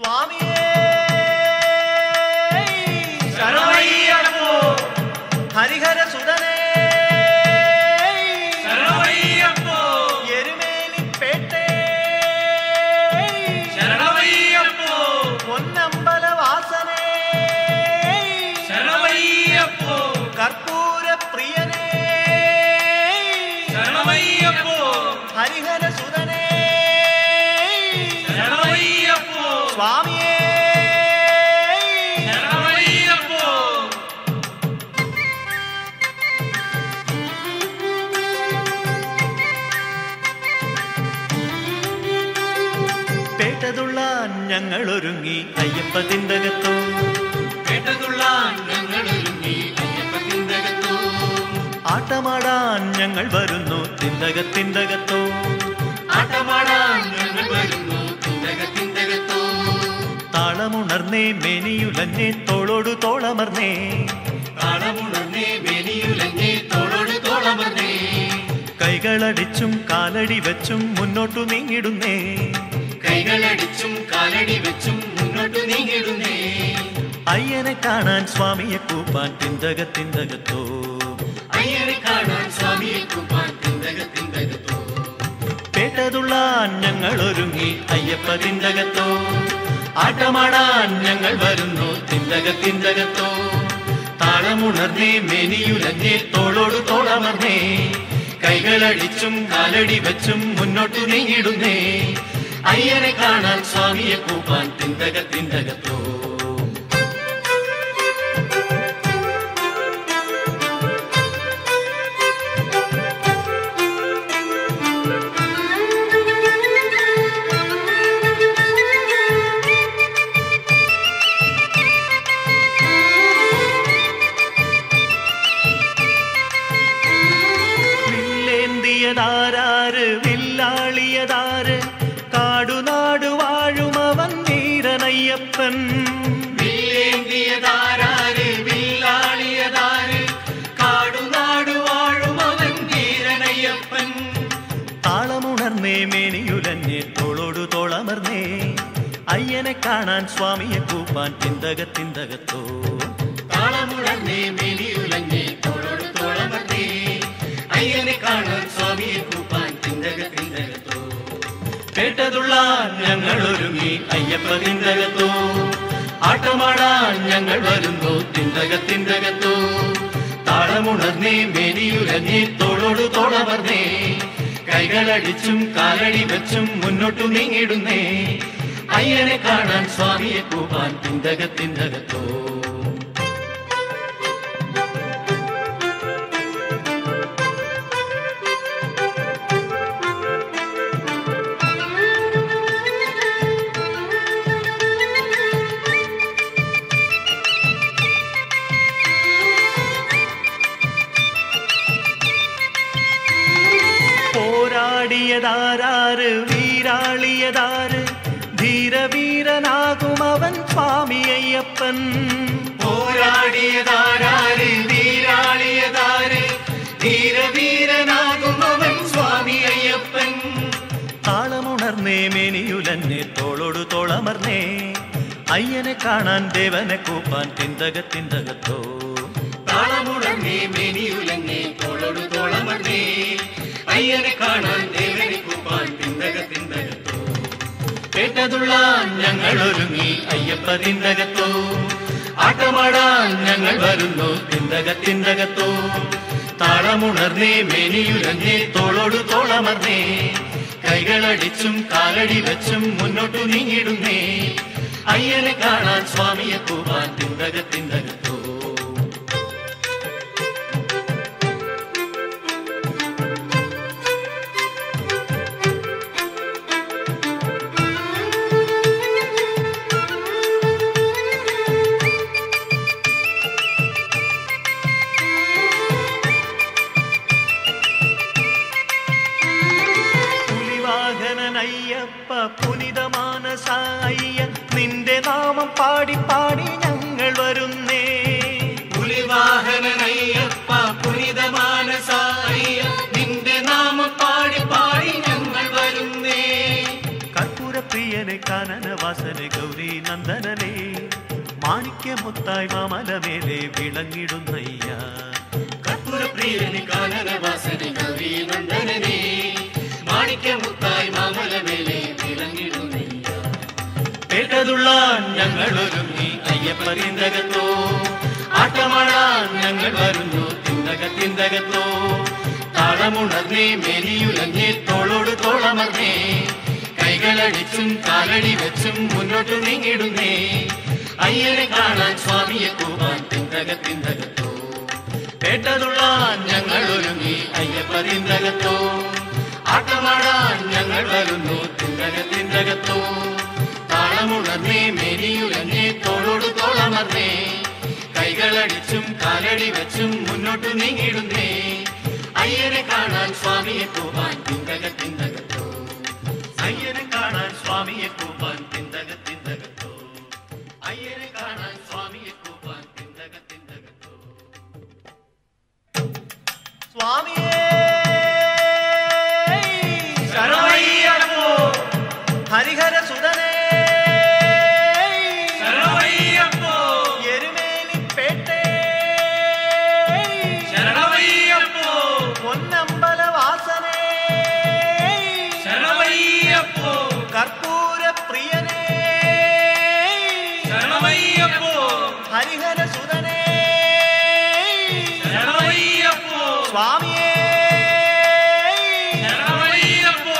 സ്വാമിയേ ശരണമയ്യപ്പോ ഹരിഹര സുതനേ ശരണമയ്യപ്പോ എരുമേലിപ്പേട്ടേ ശരണമയ്യപ്പോ പൊന്നമ്പല വാസനേ ശരണമയ്യപ്പോ കർപ്പൂര പ്രിയനേ ശരണമയ്യപ്പോ ഹരിഹര സുതനേ ശരണമയ്യപ്പോ സ്വാമിയേ ശരണമയ്യപ്പോ പേട്ടതുള്ളാൻ ഞങ്ങൾ ഒരുങ്ങി അയ്യപ്പ തിന്തകത്തോ കേട്ടതുള്ളാൻ ഞങ്ങളൊരുങ്ങി അയ്യപ്പത്തിന്തകത്തോ ആട്ടമാടാൻ ഞങ്ങൾ വരുന്നു തിന്തകത്തിന്തകത്തോ ആട്ടമാടാൻ ഞങ്ങൾ വരുന്നു തിന്തകത്തിന്തകത്തോ താളമുണർന്നേ മേനിയുലഞ്ഞേ തോളോടു തോളമർന്നേ താളമുണർന്നേ വേലിയുലഞ്ഞേ തോളോട് തോളമർന്നേ കൈകളടിച്ചും കാലടി വെച്ചും മുന്നോട്ടു നീങ്ങിടുന്നേ കൈകളടിച്ചും കാലടി വെച്ചും മുന്നോട്ട് നീങ്ങിടുന്നേ അയ്യനെ കാണാൻ സ്വാമിയെ കൂപ്പാൻ തിന്തകത്തിന്തകത്തോ അയ്യനെ കാണാൻ സ്വാമിയെ കുപ്പാൻ തിന്തകത്തിന്തകത്തോ പേട്ടതുള്ളാൻ ഞങ്ങൾ ഒരുങ്ങി അയ്യപ്പ തിന്തകത്തോ ആട്ടമാടാൻ ഞങ്ങൾ വരുന്നു തിന്തകത്തിന്തകത്തോ താളമുണർന്നേ മേനിയുലഞ്ഞേ തോളോടു തോളമർന്നേ കൈകളടിച്ചും കാലടി വെച്ചും മുന്നോട്ടു നീങ്ങിടുന്നേ അയ്യനെ കാണാൻ സ്വാമിയെ കൂപ്പാൻ തിന്തകത്തിന്തകത്തോ വില്ലേന്തിയതാരാര് വില്ലാളിയതാര് കാടുനാടു വാഴുമവൻ വീരനയ്യപ്പൻ വില്ലേന്തിയതാരാര് വില്ലാളിയതാര് കാടുനാടു വാഴും അവൻ വീരനയ്യപ്പൻ താളമുണർന്നേ മേനിയുലഞ്ഞേ തോളോടു തോളമർന്നേ അയ്യനെ കാണാൻ സ്വാമിയെ കൂപ്പാൻ തിന്തകത്തിന്തകത്തോ താളമുടന്നേ മേലിയുലഞ്ഞേ തോളോട് തോളമർന്നേ അയ്യനെ കാണാൻ സ്വാമിയെ കൂപ്പാൻ തിന്തകത്തിന്തകത്തോ കേട്ടതുള്ളാൻ ഞങ്ങൾ ഒരുങ്ങി അയ്യപ്പ തിന്തകത്തോ ആട്ടമാടാൻ ഞങ്ങൾ വരുന്നു തിന്തകത്തിന്തകത്തോ താളമുണർന്നേ മേനിയുലഞ്ഞേ തോളോടു തോളമർന്നേ കൈകളടിച്ചും കാലടി വെച്ചും മുന്നോട്ടു നീങ്ങിടുന്നേ അയ്യനെ കാണാൻ സ്വാമിയെ കൂപ്പാൻ തിന്തകത്തിന്തകത്തോ പോരാടിയതാരാര് വീരാളിയതാര് ധീരവീരനാകും അവൻ സ്വാമി അയ്യപ്പൻ പോരാടിയതാരാര് വീരാളിയതാര് ധീരവീരനാകും അവൻ സ്വാമി അയ്യപ്പൻ താളമുണർന്നേ മേനിയുലന്നെ തോളോടു തോളമർന്നേ അയ്യനെ കാണാൻ ദേവനെ കൂപ്പാൻ തിന്തകത്തിന്തകത്തോ താളമുടന്നേ മേനിയുലങ്ങേ തോളോട് തോളമർന്നേ അയ്യനെ കാണാൻ ദേവനെ കൂപ്പാൻ തിന്തകത്തിന്തകത്തോ കേട്ടതുള്ളാൻ ഞങ്ങൾ ഒരുങ്ങി അയ്യപ്പ തിന്തകത്തോ ആട്ടമാടാൻ ഞങ്ങൾ വരുന്നു തിന്തകത്തിന്തകത്തോ താളമുണർന്നേ മേനിയുലഞ്ഞേ തോളോടു തോളമർന്നേ കൈകളടിച്ചും കാലടി വെച്ചും മുന്നോട്ടു നീങ്ങിടുന്നേ അയ്യനെ കാണാൻ സ്വാമിയെ കൂവാൻ തിന്തകത്തിന്തകത്തോ പുലിവാഹനനയ്യപ്പ പുനിതമാന സായ്യ നിന്റെ നാമം പാടി പാടി ഞങ്ങൾ വരുന്നേ പുലിവാഹനനയ്യപ്പ പുനിതമാനസായ നിന്റെ നാമം പാടി പാടി ഞങ്ങൾ വരുന്നേ കർപ്പൂരപ്രിയനെ കാണാൻ കാനനവാസന് ഗൗരി നന്ദനനെ മാണിക്യമുത്തായി മാമലമേലെ വിളങ്ങിടുന്നയ്യ കർപ്പൂരപ്രിയനി കാനനവാസനി ഗൗരി നന്ദനനെ മാണിക്യമുത്തായി മാമലമേലെ വിളങ്ങിടുന്നില്ല പേട്ടതുള്ളാൻ ഞങ്ങൾ ഒരുങ്ങി അയ്യപ്പ തിന്തകത്തോ ആട്ടമാടാൻ ഞങ്ങൾ വരുന്നു തിന്തക തിന്തകത്തോ താളമുണർന്നേ മെലിയുലഞ്ഞേ തോളോട് തോളമർന്നേ കൈകളടിച്ചും കാലടി വെച്ചും മുന്നോട്ട് നീങ്ങിടുന്നേ അയ്യനെ കാണാൻ സ്വാമിയെ കൂവാൻ തിന്തക തിന്തകത്തോ പേട്ടതുള്ളാൻ ഞങ്ങൾ ഒരുങ്ങി അയ്യപ്പ തിന്തകത്തോ ആട്ടമാടാൻ ഞങ്ങൾ വരുന്നു തിന്തക തിന്തകത്തോ താളമുണർന്നേ മെരിയുലഞ്ഞേ തോളോട് തോളമർന്നേ കൈകളടിച്ചും കാലടി വെച്ചും മുന്നോട്ട് നീങ്ങിടുന്നേ അയ്യനെ കാണാൻ സ്വാമിയെ കൂവാൻ തിന്തക തിന്തകത്തോ അയ്യനെ കാണാൻ സ്വാമിയെ കൂവാൻ തിന്തക തിന്തകത്തോ അയ്യനെ കാണാൻ സ്വാമിയെ കൂവാൻ തിന്തക തിന്തകത്തോ സ്വാമിയേ ശരണമയ്യപ്പോ ഹരിഹര സുതനേ ശരണമയ്യപ്പോ എരുമേലിപ്പേട്ടേ ശരണമയ്യപ്പോ പൊന്നമ്പലവാസനേ ശരണമയ്യപ്പോ കർപ്പൂര പ്രിയനേ ശരണമയ്യപ്പോ ഹരിഹര സുതനേ ശരണമയ്യപ്പോ സ്വാമിയേ ശരണമയ്യപ്പോ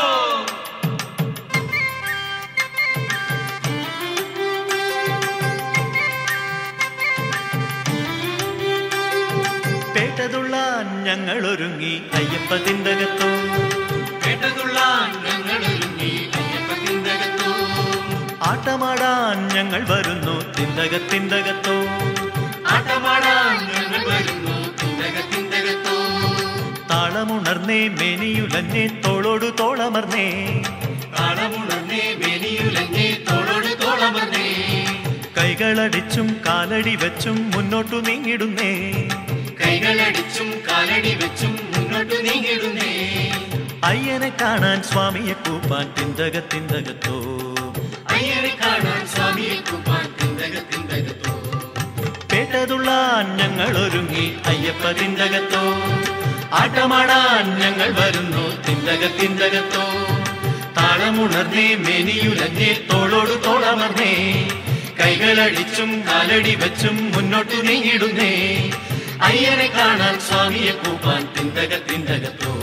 പേട്ടതുള്ളാൻ ഞങ്ങൾ ഒരുങ്ങി അയ്യപ്പ തിന്തകത്തോ കേട്ടതുള്ളാൻ ഞങ്ങളൊരുങ്ങി അയ്യപ്പത്തിന്തകത്തോ ആട്ടമാടാൻ ഞങ്ങൾ വരുന്നു തിന്തക തിന്തകത്തോ ആട്ടമാടാൻ ഞങ്ങൾ വരുന്നു തിന്തകത്തിന്തകത്തോ താളമുണർന്നേ മെനിയുലഞ്ഞേ തോളോടു തോളമർന്നേ താളമുണർന്നേ വെലിയുലഞ്ഞേ തോളോട് തോളമർന്നേ കൈകളടിച്ചും കാലടി വെച്ചും മുന്നോട്ടു നീങ്ങിടുന്നേ കൈകളടിച്ചും കാലടി വെച്ചും മുന്നോട്ട് നീങ്ങിടുന്നേ അയ്യനെ കാണാൻ സ്വാമിയെ കൂപ്പാൻ തിന്തക തിന്തകത്തോ അയ്യനെ കാണാൻ സ്വാമിയെ കുപ്പാൻ തിന്തകത്തിന്തകത്തോ പേട്ടതുള്ളാൻ ഞങ്ങൾ ഒരുങ്ങി അയ്യപ്പ തിന്തകത്തോ ആട്ടമാടാൻ ഞങ്ങൾ വരുന്നു തിന്തക തിന്തകത്തോ താളമുണർന്നേ മെനിയുലഞ്ഞേ തോളോട് തോളമർന്നേ കൈകളടിച്ചും കാലടി വെച്ചും മുന്നോട്ടു നീങ്ങിടുന്നേ അയ്യനെ കാണാൻ സ്വാമിയെ കൂപ്പാൻ തിന്തക തിന്തകത്തോ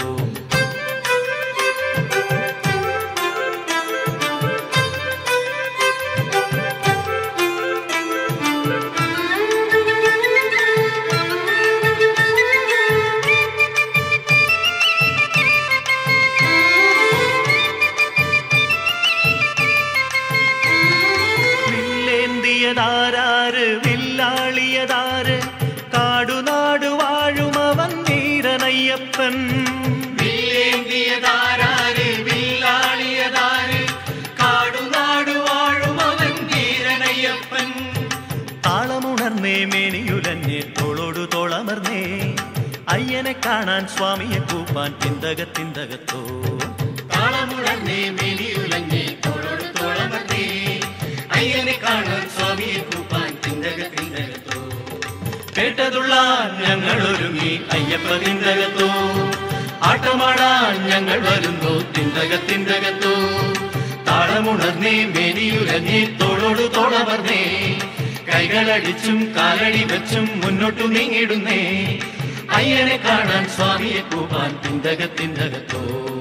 വില്ലേന്തിയതാരാറ് വില്ലാളിയതാറ് കാടുനാട് വാഴുമവൻ വീരനയ്യപ്പൻ വില്ലേന്തിയതാരാര് വില്ലാളിയതാര് കാടുനാട് വാഴുമവൻ വീരനയ്യപ്പൻ താളമുണർന്നേ മേനിയുലഞ്ഞേ തോളോടു തോളമർന്നേ അയ്യനെ കാണാൻ സ്വാമിയെ കൂപ്പാൻ തിന്തക തിന്തകത്തോ താളമുണർന്നേ മെലിയുലഞ്ഞേ തോളോട് തോളമർന്നേ അയ്യനെ കാണാൻ സ്വാമിയെ കൂപ്പാൻ തിന്തകത്തിന്തകത്തോ കേട്ടതുള്ളാൻ ഞങ്ങൾ ഒരുങ്ങി അയ്യപ്പ തിന്തകത്തോ ആട്ടമാടാൻ ഞങ്ങൾ വരുന്നു തിന്തക തിന്തകത്തോ താളമുണർന്നേ മേനിയുലഞ്ഞേ തോളോടു തോളമർന്നേ കൈകളടിച്ചും കാലടി വെച്ചും മുന്നോട്ടു നീങ്ങിടുന്നേ അയ്യനെ കാണാൻ സ്വാമിയെ കൂപ്പാൻ തിന്തക തിന്തകത്തോ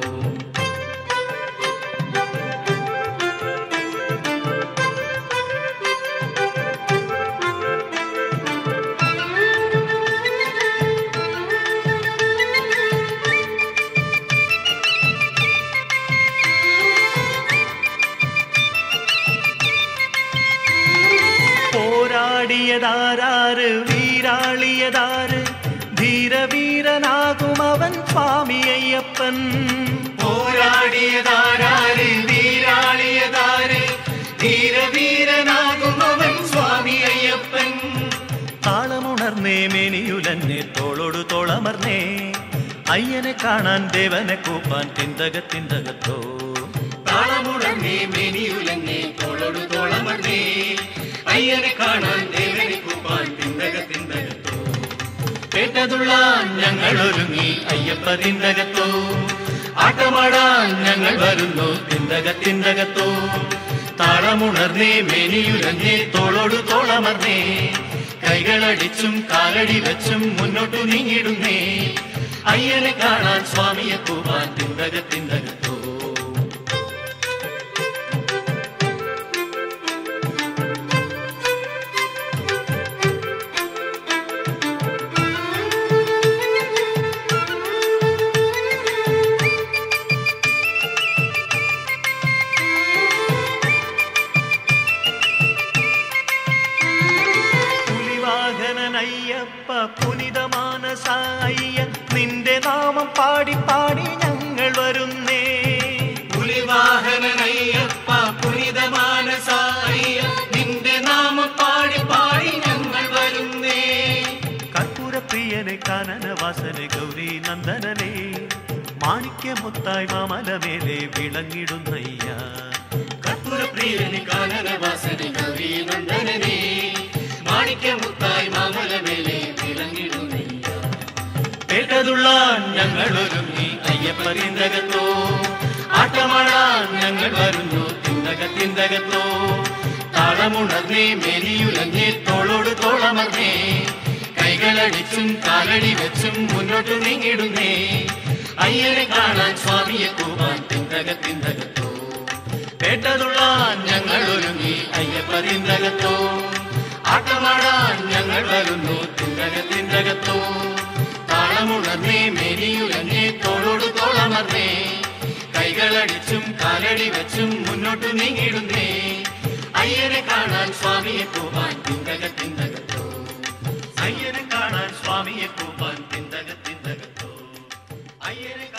പോരാടിയതാരാറ് വീരാളിയതാറ് ധീരവീരനാകും അവൻ സ്വാമി അയ്യപ്പൻ പോരാടിയതാരാര് വീരാളിയതാര് ധീരവീരനാകും അവൻ സ്വാമി അയ്യപ്പൻ താളമുണർന്നേ മെനിയുലന്നെ തോളോടു തോളമർന്നേ അയ്യനെ കാണാൻ ദേവനെ കൂപ്പാൻ തിന്തക തിന്തകത്തോ താളമുടങ്ങേ മെനിയുലങ്ങേ പേട്ടതുള്ളാൻ ഞങ്ങൾ ഒരുങ്ങി അയ്യപ്പ തിന്തകത്തോ ആട്ടമാടാൻ ഞങ്ങൾ വരുന്നു തിന്തകത്തിന്തകത്തോ താളമുണർന്നേ മെനിയുലഞ്ഞേ തോളോട് തോളമർന്നേ കൈകളടിച്ചും കാലടി വെച്ചും മുന്നോട്ടു നീങ്ങിടുന്നേ അയ്യനെ കാണാൻ സ്വാമിയെ കൂവാൻ തിന്തകത്തിന്തകത്തോ പുലിവാഹനനയ്യപ്പ പുനിതമാനസ അയ്യൻ നിന്റെ നാമം പാടി പാടി ഞങ്ങൾ വരുന്നേ പുലിവാഹനനയ്യപ്പ പുനിതമാനസായ നിന്റെ നാമം പാടി പാടി ഞങ്ങൾ വരുന്നേ കർപ്പൂരപ്രിയനെ കാനനവാസനെ ഗൗരി നന്ദനനെ മാണിക്യമുത്തായി മാമലമേലെ വിളങ്ങിടുന്നയ്യ കർപ്പൂരപ്രിയന് കാനനവാസന് ഗൗരി നന്ദനനെ മാണിക്യമുത്തായി മാമലമേലെ വിളങ്ങിടുന്നയ്യ പേട്ടതുള്ളാൻ ഞങ്ങൾ ഒരുങ്ങി അയ്യപ്പ തിന്തകത്തോ ആട്ടമാടാൻ ഞങ്ങൾ വരുന്നു തിന്തക തിന്തകത്തോ താളമുണർന്നേ മെലിയുലഞ്ഞേ തോളോട് തോളമർന്നേ കൈകളടിച്ചും കാലടി വെച്ചും മുന്നോട്ട് നീങ്ങിടുന്നേ അയ്യനെ കാണാൻ സ്വാമിയെ കൂവാൻ തിന്തക തിന്തകത്തോ പേട്ടതുള്ളാൻ ഞങ്ങൾ ഒരുങ്ങി അയ്യപ്പ തിന്തകത്തോ ആട്ടമാടാൻ ഞങ്ങൾ വരുന്നു തിന്തക തിന്തകത്തോ താളമുണർന്നേ മെരിയുലഞ്ഞേ തോളോട് തോളമർന്നേ കൈകളടിച്ചും കാലടി വെച്ചും മുന്നോട്ട് നീങ്ങിടുന്നേ അയ്യനെ കാണാൻ സ്വാമിയെ കൂവാൻ തിന്തക തിന്തകത്തോ അയ്യനെ കാണാൻ സ്വാമിയെ കൂവാൻ തിന്തക തിന്തകത്തോ അയ്യനെ